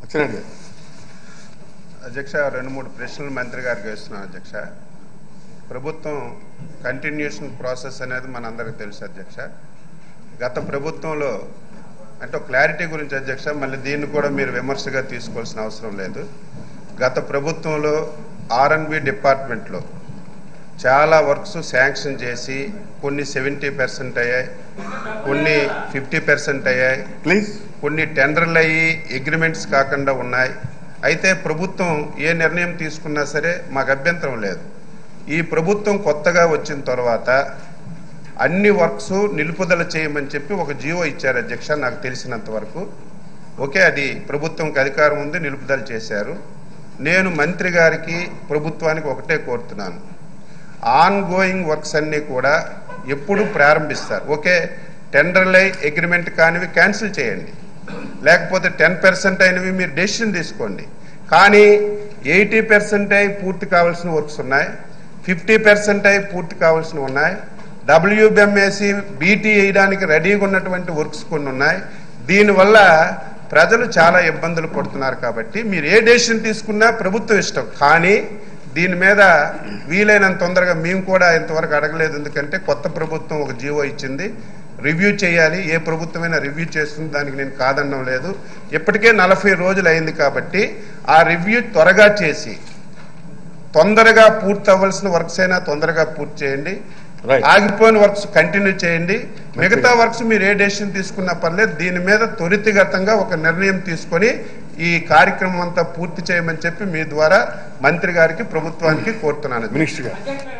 సత్యనారాయణ గారు అధ్యక్ష రెండు మూడు ప్రశ్నలు మంత్రి గారికి వేస్తున్నాను అధ్యక్ష ప్రభుత్వం కంటిన్యూషన్ ప్రాసెస్ అనేది మనందరికీ తెలుసు అధ్యక్ష గత ప్రభుత్వంలో అంటే ఒక క్లారిటీ గురించి అధ్యక్ష మళ్ళీ దీన్ని కూడా మీరు విమర్శగా తీసుకోవాల్సిన అవసరం లేదు గత ప్రభుత్వంలో ఆర్ఎన్బి డిపార్ట్మెంట్లో చాలా వర్క్స్ శాంక్షన్ చేసి కొన్ని సెవెంటీ పర్సెంట్ అయ్యాయి కొన్ని ఫిఫ్టీ పర్సెంట్ అయ్యాయి ప్లీజ్ కొన్ని టెండర్లు అయ్యి అగ్రిమెంట్స్ కాకుండా ఉన్నాయి అయితే ప్రభుత్వం ఏ నిర్ణయం తీసుకున్నా సరే మాకు అభ్యంతరం లేదు ఈ ప్రభుత్వం కొత్తగా వచ్చిన తర్వాత అన్ని వర్క్స్ నిలుపుదల చేయమని చెప్పి ఒక జీవో ఇచ్చారు అధ్యక్ష నాకు తెలిసినంత వరకు ఓకే అది ప్రభుత్వంకి అధికారం ఉంది నిలుపుదల చేశారు నేను మంత్రి గారికి ప్రభుత్వానికి ఒకటే కోరుతున్నాను ఆన్ గోయింగ్ వర్క్స్ అన్నీ కూడా ఎప్పుడు ప్రారంభిస్తారు ఓకే టెండర్లై అగ్రిమెంట్ కానివి క్యాన్సిల్ చేయండి లేకపోతే టెన్ పర్సెంట్ అయినవి మీరు డెసిషన్ తీసుకోండి కానీ ఎయిటీ పర్సెంట్ అయి పూర్తి కావాల్సిన వర్క్స్ ఉన్నాయి ఫిఫ్టీ పర్సెంట్ అయి పూర్తి కావాల్సినవి ఉన్నాయి డబ్ల్యూబిఎంఏసి బీటీ వేయడానికి రెడీగా ఉన్నటువంటి వర్క్స్ కొన్ని ఉన్నాయి దీనివల్ల ప్రజలు చాలా ఇబ్బందులు పడుతున్నారు కాబట్టి మీరు ఏ డెసిషన్ తీసుకున్నా ప్రభుత్వం ఇష్టం కానీ దీని మీద వీలైనంత తొందరగా మేము కూడా ఇంతవరకు అడగలేదు ఎందుకంటే కొత్త ప్రభుత్వం ఒక జీవో ఇచ్చింది రివ్యూ చేయాలి ఏ ప్రభుత్వమైనా రివ్యూ చేస్తుంది దానికి నేను కాదనడం లేదు ఇప్పటికే నలభై రోజులు అయింది కాబట్టి ఆ రివ్యూ త్వరగా చేసి తొందరగా పూర్తి అవ్వాల్సిన వర్క్స్ అయినా తొందరగా పూర్తి చేయండి Right. ఆగిపోయిన వర్క్స్ కంటిన్యూ చేయండి మిగతా వర్క్స్ మీరు ఏ డెసిషన్ తీసుకున్నా పర్లేదు దీని మీద త్వరితగతంగా ఒక నిర్ణయం తీసుకొని ఈ కార్యక్రమం అంతా పూర్తి చేయమని చెప్పి మీ ద్వారా మంత్రి గారికి ప్రభుత్వానికి కోరుతున్నాను మినిస్టర్ గారు అధ్యక్ష